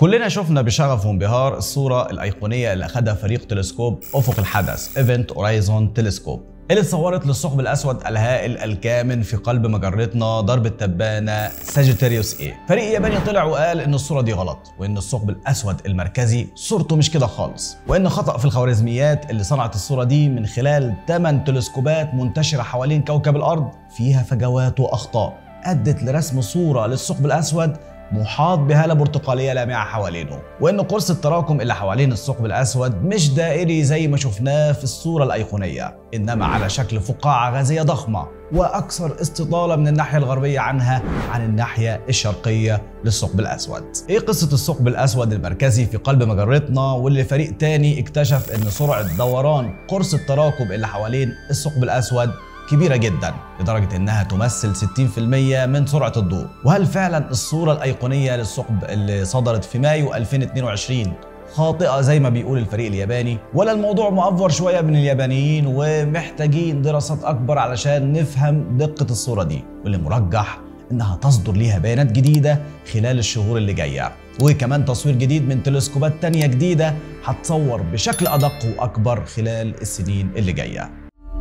كلنا شفنا بشغف وانبهار الصورة الأيقونية اللي أخدها فريق تلسكوب أفق الحدث ايفنت اوريزون تلسكوب اللي اتصورت للثقب الأسود الهائل الكامن في قلب مجرتنا درب التبانة ساجيتاريوس ايه فريق ياباني طلع وقال إن الصورة دي غلط وإن الثقب الأسود المركزي صورته مش كده خالص وإن خطأ في الخوارزميات اللي صنعت الصورة دي من خلال 8 تلسكوبات منتشرة حوالين كوكب الأرض فيها فجوات وأخطاء أدت لرسم صورة للثقب الأسود محاط بهالة برتقالية لامعة حوالينه وإن قرص التراكم اللي حوالين الثقب الأسود مش دائري زي ما شفناه في الصورة الأيقونية إنما على شكل فقاعة غازية ضخمة وأكثر استطالة من الناحية الغربية عنها عن الناحية الشرقية للثقب الأسود إيه قصة الثقب الأسود المركزي في قلب مجرتنا واللي فريق تاني اكتشف إن سرعة دوران قرص التراكم اللي حوالين الثقب الأسود كبيرة جدا لدرجة انها تمثل 60% من سرعة الضوء وهل فعلا الصورة الايقونية للثقب اللي صدرت في مايو 2022 خاطئة زي ما بيقول الفريق الياباني ولا الموضوع مأفور شوية من اليابانيين ومحتاجين دراسات أكبر علشان نفهم دقة الصورة دي واللي مرجح إنها تصدر ليها بيانات جديدة خلال الشهور اللي جاية وكمان تصوير جديد من تلسكوبات تانية جديدة هتصور بشكل أدق وأكبر خلال السنين اللي جايه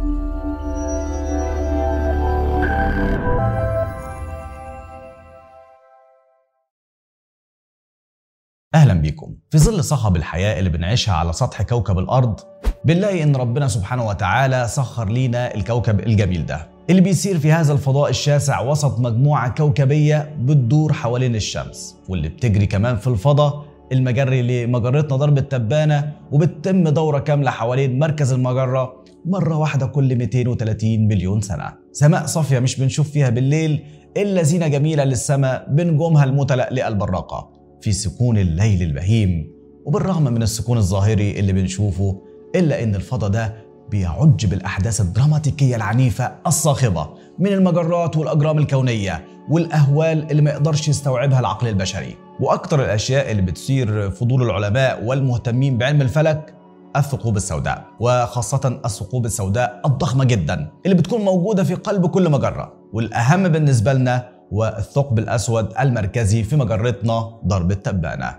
اهلا بيكم في ظل صخب الحياه اللي بنعيشها على سطح كوكب الارض بنلاقي ان ربنا سبحانه وتعالى سخر لينا الكوكب الجميل ده اللي بيسير في هذا الفضاء الشاسع وسط مجموعه كوكبيه بتدور حوالين الشمس واللي بتجري كمان في الفضاء المجري لمجرتنا درب التبانه وبتتم دوره كامله حوالين مركز المجره مره واحده كل 230 مليون سنه سماء صافيه مش بنشوف فيها بالليل الا زينه جميله للسماء بنجومها المتلألئه البراقه في سكون الليل البهيم وبالرغم من السكون الظاهري اللي بنشوفه إلا إن الفضاء ده بيعج بالأحداث الدراماتيكية العنيفة الصاخبة من المجرات والأجرام الكونية والأهوال اللي ما يقدرش يستوعبها العقل البشري وأكتر الأشياء اللي بتثير فضول العلماء والمهتمين بعلم الفلك الثقوب السوداء وخاصة الثقوب السوداء الضخمة جدا اللي بتكون موجودة في قلب كل مجرة والأهم بالنسبة لنا والثقب الأسود المركزي في مجرتنا درب التبانة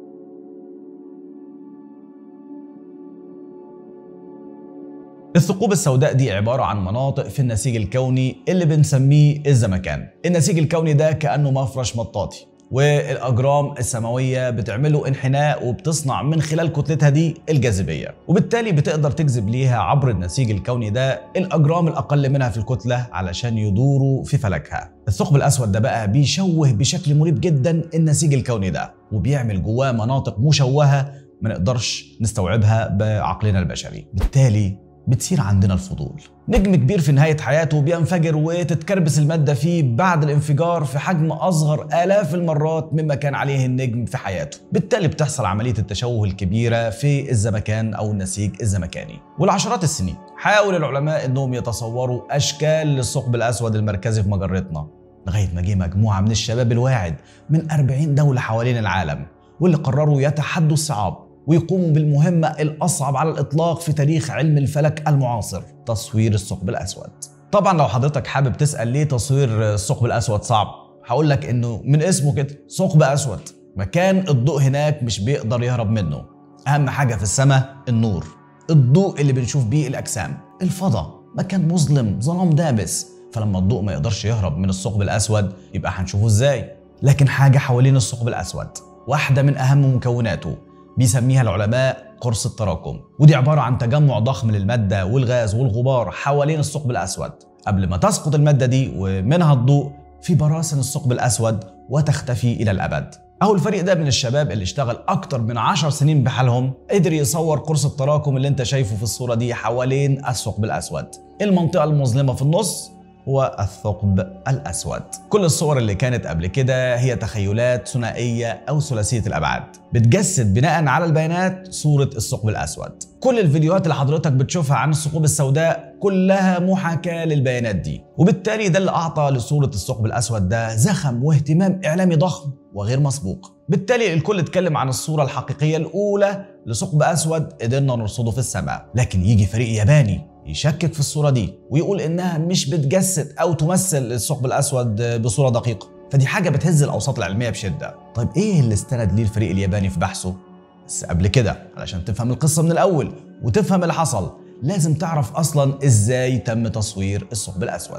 الثقوب السوداء دي عبارة عن مناطق في النسيج الكوني اللي بنسميه الزمكان النسيج الكوني ده كأنه مفرش مطاطي والاجرام السماويه بتعمله انحناء وبتصنع من خلال كتلتها دي الجاذبيه وبالتالي بتقدر تجذب ليها عبر النسيج الكوني ده الاجرام الاقل منها في الكتله علشان يدوروا في فلكها الثقب الاسود ده بقى بيشوه بشكل مريب جدا النسيج الكوني ده وبيعمل جواه مناطق مشوهه ما نقدرش نستوعبها بعقلنا البشري بالتالي بتصير عندنا الفضول نجم كبير في نهاية حياته بينفجر وتتكربس المادة فيه بعد الانفجار في حجم أصغر آلاف المرات مما كان عليه النجم في حياته بالتالي بتحصل عملية التشوه الكبيرة في الزمكان أو النسيج الزمكاني والعشرات السنين حاول العلماء أنهم يتصوروا أشكال للثقب الأسود المركزي في مجرتنا لغاية ما جه مجموعة من الشباب الواعد من 40 دولة حوالين العالم واللي قرروا يتحدوا الصعاب ويقوموا بالمهمة الأصعب على الإطلاق في تاريخ علم الفلك المعاصر تصوير الثقب الأسود طبعا لو حضرتك حابب تسأل ليه تصوير الثقب الأسود صعب هقول لك إنه من اسمه كده ثقب أسود مكان الضوء هناك مش بيقدر يهرب منه أهم حاجة في السماء النور الضوء اللي بنشوف بيه الأجسام الفضاء مكان مظلم ظلام دامس فلما الضوء ما يقدرش يهرب من الثقب الأسود يبقى هنشوفه إزاي لكن حاجة حوالين الثقب الأسود واحدة من أهم مكوناته بيسميها العلماء قرص التراكم ودي عبارة عن تجمع ضخم للمادة والغاز والغبار حوالين الثقب الأسود قبل ما تسقط المادة دي ومنها الضوء في براسن الثقب الأسود وتختفي إلى الأبد أهو الفريق ده من الشباب اللي اشتغل أكتر من عشر سنين بحالهم قدر يصور قرص التراكم اللي انت شايفه في الصورة دي حوالين الثقب الأسود المنطقة المظلمة في النص هو الثقب الأسود كل الصور اللي كانت قبل كده هي تخيلات ثنائية أو ثلاثية الأبعاد بتجسد بناء على البيانات صورة الثقب الأسود كل الفيديوهات اللي حضرتك بتشوفها عن الثقوب السوداء كلها محاكاة للبيانات دي وبالتالي ده اللي أعطى لصورة الثقب الأسود ده زخم واهتمام إعلامي ضخم وغير مسبوق بالتالي الكل اتكلم عن الصورة الحقيقية الأولى لثقب أسود قدرنا نرصده في السماء لكن يجي فريق ياباني يشكك في الصورة دي ويقول إنها مش بتجسد أو تمثل الثقب الأسود بصورة دقيقة فدي حاجه بتهز الاوساط العلميه بشده طيب ايه اللي استند ليه الفريق الياباني في بحثه بس قبل كده علشان تفهم القصه من الاول وتفهم اللي حصل لازم تعرف اصلا ازاي تم تصوير الثقب الاسود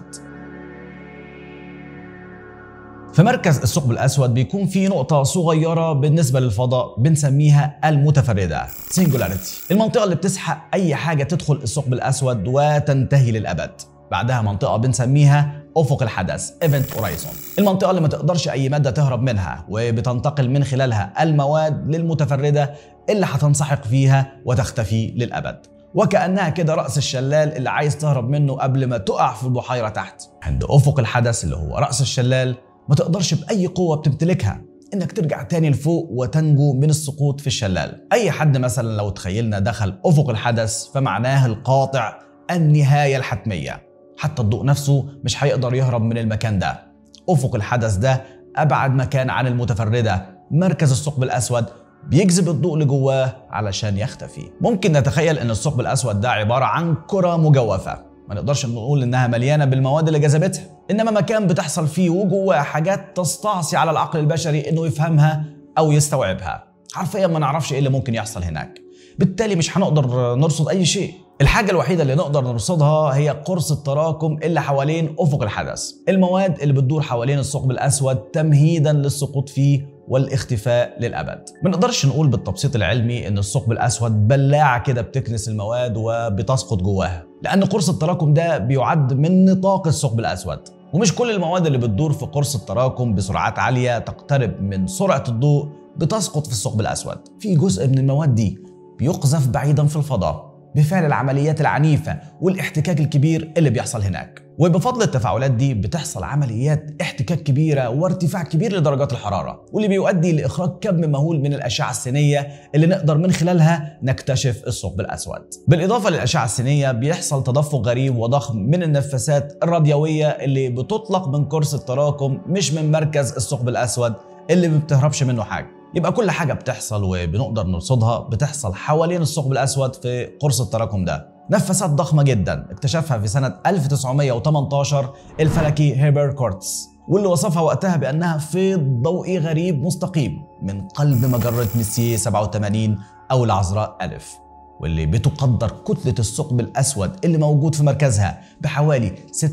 في مركز الثقب الاسود بيكون في نقطه صغيره بالنسبه للفضاء بنسميها المتفرده سينجولاريتي المنطقه اللي بتسحق اي حاجه تدخل الثقب الاسود وتنتهي للابد بعدها منطقه بنسميها افق الحدث ايفنت اوريزون المنطقه اللي ما تقدرش اي ماده تهرب منها وبتنتقل من خلالها المواد للمتفرده اللي هتنسحق فيها وتختفي للابد وكانها كده راس الشلال اللي عايز تهرب منه قبل ما تقع في البحيره تحت عند افق الحدث اللي هو راس الشلال ما تقدرش باي قوه بتمتلكها انك ترجع تاني لفوق وتنجو من السقوط في الشلال اي حد مثلا لو تخيلنا دخل افق الحدث فمعناه القاطع النهايه الحتميه حتى الضوء نفسه مش هيقدر يهرب من المكان ده افق الحدث ده ابعد مكان عن المتفرده مركز الثقب الاسود بيجذب الضوء لجواه علشان يختفي ممكن نتخيل ان الثقب الاسود ده عباره عن كره مجوفه ما نقدرش نقول انها مليانه بالمواد اللي جذبتها انما مكان بتحصل فيه وجواه حاجات تستعصي على العقل البشري انه يفهمها او يستوعبها حرفيا ما نعرفش ايه اللي ممكن يحصل هناك بالتالي مش هنقدر نرصد اي شيء الحاجة الوحيدة اللي نقدر نرصدها هي قرص التراكم اللي حوالين أفق الحدث المواد اللي بتدور حوالين الثقب الأسود تمهيدا للسقوط فيه والاختفاء للأبد ما نقدرش نقول بالتبسيط العلمي إن الثقب الأسود بلاعة كده بتكنس المواد وبتسقط جواها لأن قرص التراكم ده بيعد من نطاق الثقب الأسود ومش كل المواد اللي بتدور في قرص التراكم بسرعات عالية تقترب من سرعة الضوء بتسقط في الثقب الأسود في جزء من المواد دي بيقذف بعيدا في الفضاء بفعل العمليات العنيفة والاحتكاك الكبير اللي بيحصل هناك وبفضل التفاعلات دي بتحصل عمليات احتكاك كبيرة وارتفاع كبير لدرجات الحرارة واللي بيؤدي لإخراج كم مهول من الأشعة السينية اللي نقدر من خلالها نكتشف الثقب الأسود بالإضافة للأشعة السينية بيحصل تدفق غريب وضخم من النفاثات الراديوية اللي بتطلق من قرص التراكم مش من مركز الثقب الأسود اللي ما بتهربش منه حاجة يبقى كل حاجة بتحصل وبنقدر نرصدها بتحصل حوالين الثقب الأسود في قرص التراكم ده نفسات ضخمة جدا اكتشفها في سنة 1918 الفلكي هيبر كورتس واللي وصفها وقتها بأنها فيض ضوئي غريب مستقيم من قلب مجرة ميسيه 87 أو العذراء ألف واللي بتقدر كتلة الثقب الأسود اللي موجود في مركزها بحوالي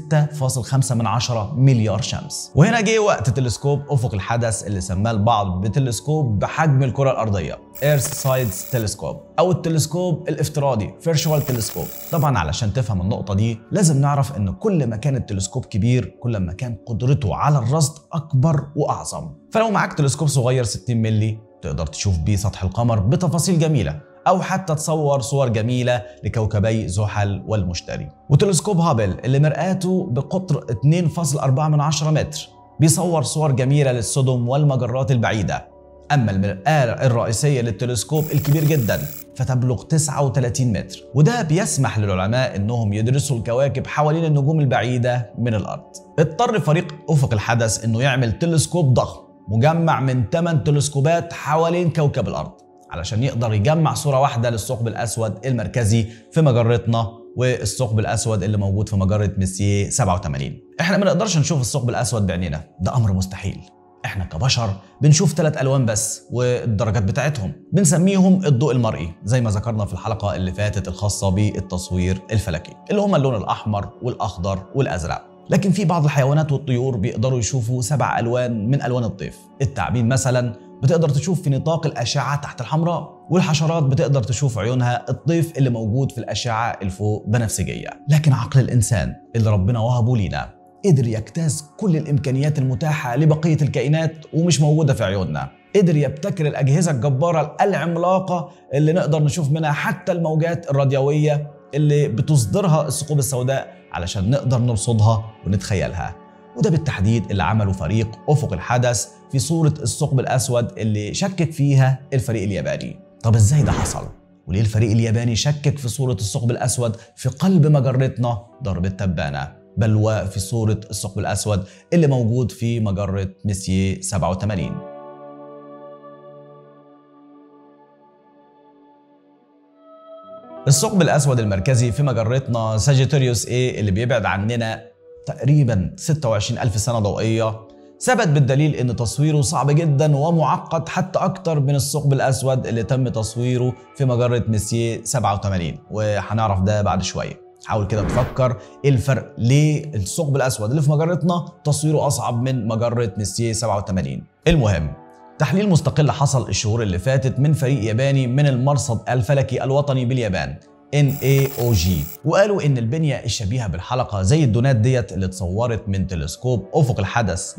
6.5 من عشرة مليار شمس وهنا جه وقت تلسكوب أفق الحدث اللي سماه البعض بتلسكوب بحجم الكرة الأرضية Earth Sides Telescope أو التلسكوب الافتراضي Virtual Telescope طبعا علشان تفهم النقطة دي لازم نعرف إن كل ما كان التلسكوب كبير كل ما كان قدرته على الرصد أكبر وأعظم فلو معاك تلسكوب صغير 60 ملي تقدر تشوف بيه سطح القمر بتفاصيل جميلة أو حتى تصور صور جميلة لكوكبي زحل والمشتري وتلسكوب هابل اللي مرآته بقطر 2.4 من عشرة متر بيصور صور جميلة للسدم والمجرات البعيدة أما المرآة الرئيسية للتلسكوب الكبير جدا فتبلغ 39 متر وده بيسمح للعلماء انهم يدرسوا الكواكب حوالين النجوم البعيدة من الأرض اضطر فريق أفق الحدث انه يعمل تلسكوب ضخم مجمع من 8 تلسكوبات حوالين كوكب الأرض علشان يقدر يجمع صورة واحدة للثقب الأسود المركزي في مجرتنا والثقب الأسود اللي موجود في مجرة ميسيه 87 احنا ما نقدرش نشوف الثقب الأسود بعينينا ده أمر مستحيل احنا كبشر بنشوف ثلاث الوان بس والدرجات بتاعتهم بنسميهم الضوء المرئي زي ما ذكرنا في الحلقه اللي فاتت الخاصه بالتصوير الفلكي اللي هم اللون الاحمر والاخضر والازرق لكن في بعض الحيوانات والطيور بيقدروا يشوفوا سبع الوان من الوان الطيف التعابين مثلا بتقدر تشوف في نطاق الأشعة تحت الحمراء والحشرات بتقدر تشوف عيونها الطيف اللي موجود في الأشعة الفوق بنفسجية لكن عقل الإنسان اللي ربنا وهبه لينا قدر يجتاز كل الإمكانيات المتاحة لبقية الكائنات ومش موجودة في عيوننا قدر يبتكر الأجهزة الجبارة العملاقة اللي نقدر نشوف منها حتى الموجات الراديوية اللي بتصدرها الثقوب السوداء علشان نقدر نرصدها ونتخيلها وده بالتحديد اللي عمله فريق أفق الحدث في صورة الثقب الأسود اللي شكك فيها الفريق الياباني طب إزاي ده حصل؟ وليه الفريق الياباني شكك في صورة الثقب الأسود في قلب مجرتنا درب التبانة بل وفي صورة الثقب الأسود اللي موجود في مجرة ميسيه 87 الثقب الأسود المركزي في مجرتنا ساجيتاريوس A اللي بيبعد عننا تقريبا 26 ألف سنة ضوئية ثبت بالدليل ان تصويره صعب جدا ومعقد حتى اكتر من الثقب الاسود اللي تم تصويره في مجره ميسيه 87 وهنعرف ده بعد شويه حاول كده تفكر ايه الفرق ليه الثقب الاسود اللي في مجرتنا تصويره اصعب من مجره ميسيه 87 المهم تحليل مستقل حصل الشهور اللي فاتت من فريق ياباني من المرصد الفلكي الوطني باليابان NAOG وقالوا ان البنيه الشبيهه بالحلقه زي الدونات ديت اللي اتصورت من تلسكوب افق الحدث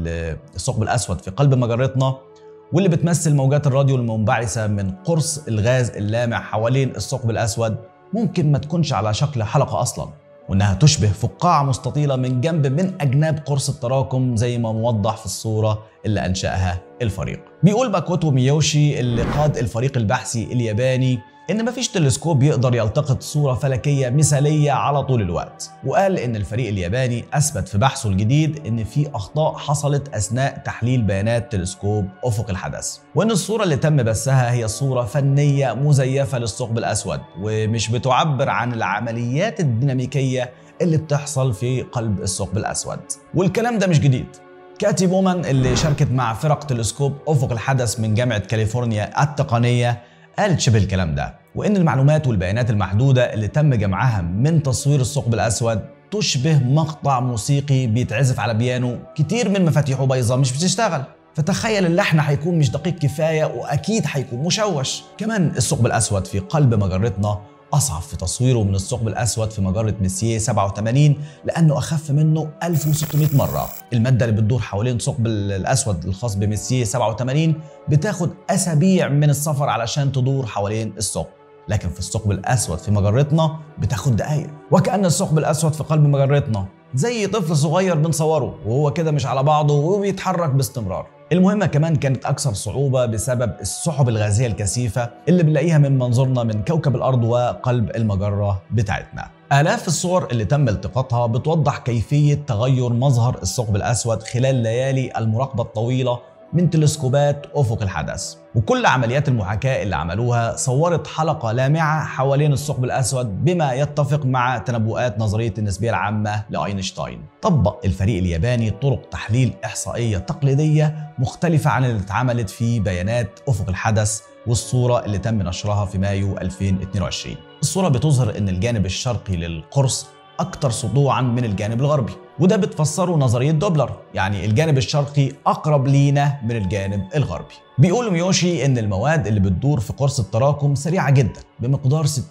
للثقب الاسود في قلب مجرتنا واللي بتمثل موجات الراديو المنبعثه من قرص الغاز اللامع حوالين الثقب الاسود ممكن ما تكونش على شكل حلقه اصلا وانها تشبه فقاعه مستطيله من جنب من اجناب قرص التراكم زي ما موضح في الصوره اللي انشاها الفريق. بيقول ماكوتو ميوشي اللي قاد الفريق البحثي الياباني ان مفيش تلسكوب يقدر يلتقط صوره فلكيه مثاليه على طول الوقت وقال ان الفريق الياباني اثبت في بحثه الجديد ان في اخطاء حصلت اثناء تحليل بيانات تلسكوب افق الحدث وان الصوره اللي تم بثها هي صوره فنيه مزيفه للثقب الاسود ومش بتعبر عن العمليات الديناميكيه اللي بتحصل في قلب الثقب الاسود والكلام ده مش جديد كاتي بومان اللي شاركت مع فرق تلسكوب افق الحدث من جامعه كاليفورنيا التقنيه قالت شبه الكلام ده وإن المعلومات والبيانات المحدودة اللي تم جمعها من تصوير الثقب الأسود تشبه مقطع موسيقي بيتعزف على بيانو كتير من مفاتيحه بايظة مش بتشتغل فتخيل اللحن هيكون مش دقيق كفاية وأكيد هيكون مشوش كمان الثقب الأسود في قلب مجرتنا أصعب في تصويره من الثقب الأسود في مجرة ميسيه 87 لأنه أخف منه 1600 مرة المادة اللي بتدور حوالين الثقب الأسود الخاص بميسيه 87 بتاخد أسابيع من السفر علشان تدور حوالين الثقب لكن في الثقب الأسود في مجرتنا بتاخد دقايق وكأن الثقب الأسود في قلب مجرتنا زي طفل صغير بنصوره وهو كده مش على بعضه وبيتحرك باستمرار المهمة كمان كانت أكثر صعوبة بسبب السحب الغازية الكثيفة اللي بنلاقيها من منظورنا من كوكب الأرض وقلب المجرة بتاعتنا آلاف الصور اللي تم التقاطها بتوضح كيفية تغير مظهر الثقب الأسود خلال ليالي المراقبة الطويلة من تلسكوبات أفق الحدث وكل عمليات المحاكاة اللي عملوها صورت حلقة لامعة حوالين الثقب الأسود بما يتفق مع تنبؤات نظرية النسبية العامة لأينشتاين طبق الفريق الياباني طرق تحليل إحصائية تقليدية مختلفة عن اللي اتعملت في بيانات أفق الحدث والصورة اللي تم نشرها في مايو 2022 الصورة بتظهر أن الجانب الشرقي للقرص أكثر سطوعا من الجانب الغربي وده بتفسره نظرية دوبلر يعني الجانب الشرقي أقرب لينا من الجانب الغربي بيقول ميوشي إن المواد اللي بتدور في قرص التراكم سريعة جدا بمقدار 60%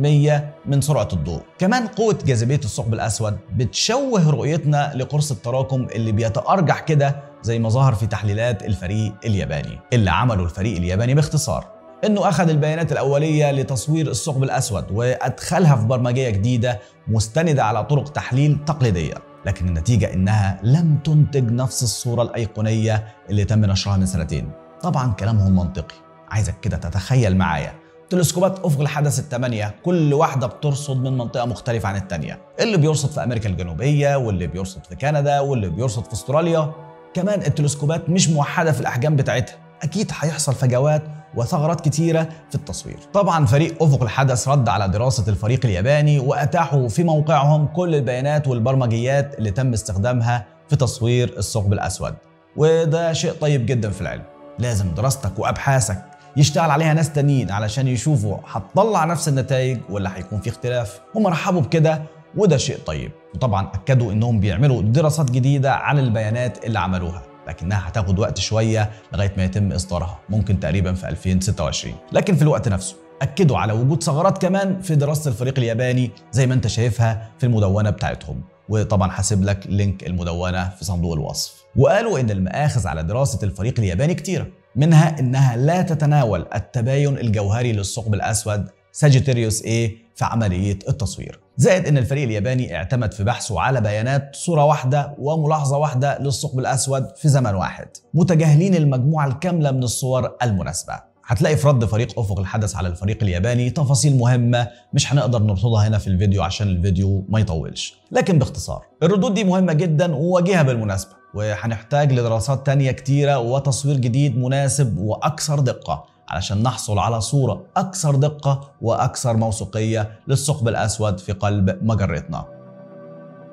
من سرعة الضوء كمان قوة جاذبية الثقب الأسود بتشوه رؤيتنا لقرص التراكم اللي بيتأرجح كده زي ما ظهر في تحليلات الفريق الياباني اللي عمله الفريق الياباني باختصار انه اخذ البيانات الاوليه لتصوير الثقب الاسود وادخلها في برمجيه جديده مستنده على طرق تحليل تقليديه لكن النتيجه انها لم تنتج نفس الصوره الايقونيه اللي تم نشرها من سنتين طبعا كلامهم منطقي عايزك كده تتخيل معايا تلسكوبات افق الحدث الثمانية كل واحدة بترصد من منطقة مختلفة عن الثانية اللي بيرصد في أمريكا الجنوبية واللي بيرصد في كندا واللي بيرصد في استراليا كمان التلسكوبات مش موحدة في الأحجام بتاعتها أكيد هيحصل فجوات وثغرات كتيرة في التصوير طبعا فريق أفق الحدث رد على دراسة الفريق الياباني وأتاحوا في موقعهم كل البيانات والبرمجيات اللي تم استخدامها في تصوير الثقب الأسود وده شيء طيب جدا في العلم لازم دراستك وأبحاثك يشتغل عليها ناس تانيين علشان يشوفوا هتطلع نفس النتائج ولا هيكون في اختلاف هم رحبوا بكده وده شيء طيب وطبعا أكدوا إنهم بيعملوا دراسات جديدة عن البيانات اللي عملوها لكنها هتاخد وقت شويه لغايه ما يتم اصدارها ممكن تقريبا في 2026 لكن في الوقت نفسه اكدوا على وجود ثغرات كمان في دراسه الفريق الياباني زي ما انت شايفها في المدونه بتاعتهم وطبعا هسيب لك لينك المدونه في صندوق الوصف وقالوا ان المآخذ على دراسه الفريق الياباني كتيره منها انها لا تتناول التباين الجوهري للثقب الاسود ساجيتيريوس A في عملية التصوير زائد ان الفريق الياباني اعتمد في بحثه على بيانات صورة واحدة وملاحظة واحدة للثقب الأسود في زمن واحد متجاهلين المجموعة الكاملة من الصور المناسبة هتلاقي في رد فريق افق الحدث على الفريق الياباني تفاصيل مهمه مش هنقدر نرصدها هنا في الفيديو عشان الفيديو ما يطولش لكن باختصار الردود دي مهمه جدا وواجهه بالمناسبه وهنحتاج لدراسات تانية كتيرة وتصوير جديد مناسب وأكثر دقة علشان نحصل على صورة أكثر دقة وأكثر موثوقية للثقب الأسود في قلب مجرتنا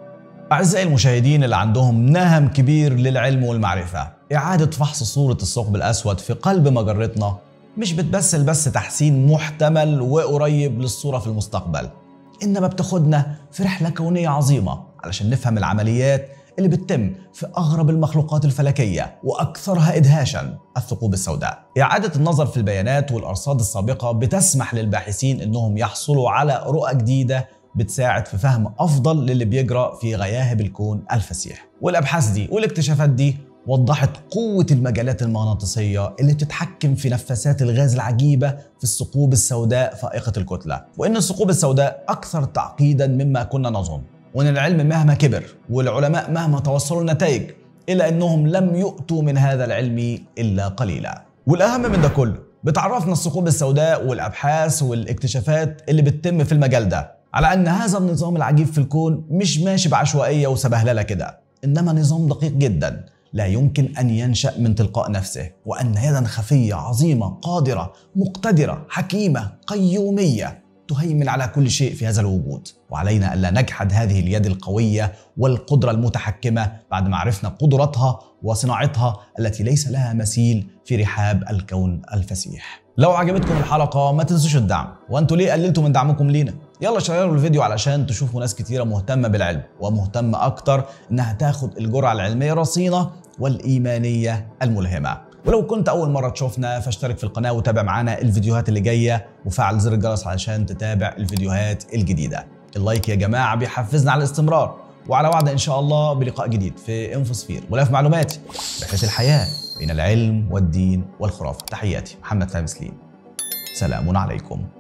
أعزائي المشاهدين اللي عندهم نهم كبير للعلم والمعرفة إعادة فحص صورة الثقب الأسود في قلب مجرتنا مش بتمثل بس تحسين محتمل وقريب للصورة في المستقبل إنما بتاخدنا في رحلة كونية عظيمة علشان نفهم العمليات اللي بتتم في أغرب المخلوقات الفلكية وأكثرها إدهاشا الثقوب السوداء إعادة النظر في البيانات والأرصاد السابقة بتسمح للباحثين إنهم يحصلوا على رؤى جديدة بتساعد في فهم أفضل للي بيجرى في غياهب الكون الفسيح والأبحاث دي والاكتشافات دي وضحت قوة المجالات المغناطيسية اللي بتتحكم في نفسات الغاز العجيبة في الثقوب السوداء فائقة الكتلة وإن الثقوب السوداء أكثر تعقيدا مما كنا نظن وإن العلم مهما كبر والعلماء مهما توصلوا لنتائج إلا أنهم لم يؤتوا من هذا العلم إلا قليلا والأهم من ده كله بتعرفنا الثقوب السوداء والأبحاث والاكتشافات اللي بتتم في المجال ده على أن هذا النظام العجيب في الكون مش ماشي بعشوائية وسبهللة كده إنما نظام دقيق جدا لا يمكن أن ينشأ من تلقاء نفسه وأن يدا خفية عظيمة قادرة مقتدرة حكيمة قيومية تهيمن على كل شيء في هذا الوجود وعلينا ألا نجحد هذه اليد القوية والقدرة المتحكمة بعد ما عرفنا قدرتها وصناعتها التي ليس لها مثيل في رحاب الكون الفسيح لو عجبتكم الحلقة ما تنسوش الدعم وانتوا ليه قللتوا من دعمكم لينا يلا شيروا الفيديو علشان تشوفوا ناس كتيرة مهتمة بالعلم ومهتمة أكتر إنها تاخد الجرعة العلمية الرصينة والإيمانية الملهمة ولو كنت أول مرة تشوفنا فاشترك في القناة وتابع معانا الفيديوهات اللي جاية وفعل زر الجرس علشان تتابع الفيديوهات الجديدة اللايك يا جماعة بيحفزنا على الاستمرار وعلى وعد إن شاء الله بلقاء جديد في انفوسفير ولا معلوماتي رحلة الحياة بين العلم والدين والخرافة تحياتي محمد فهمي سليم سلام عليكم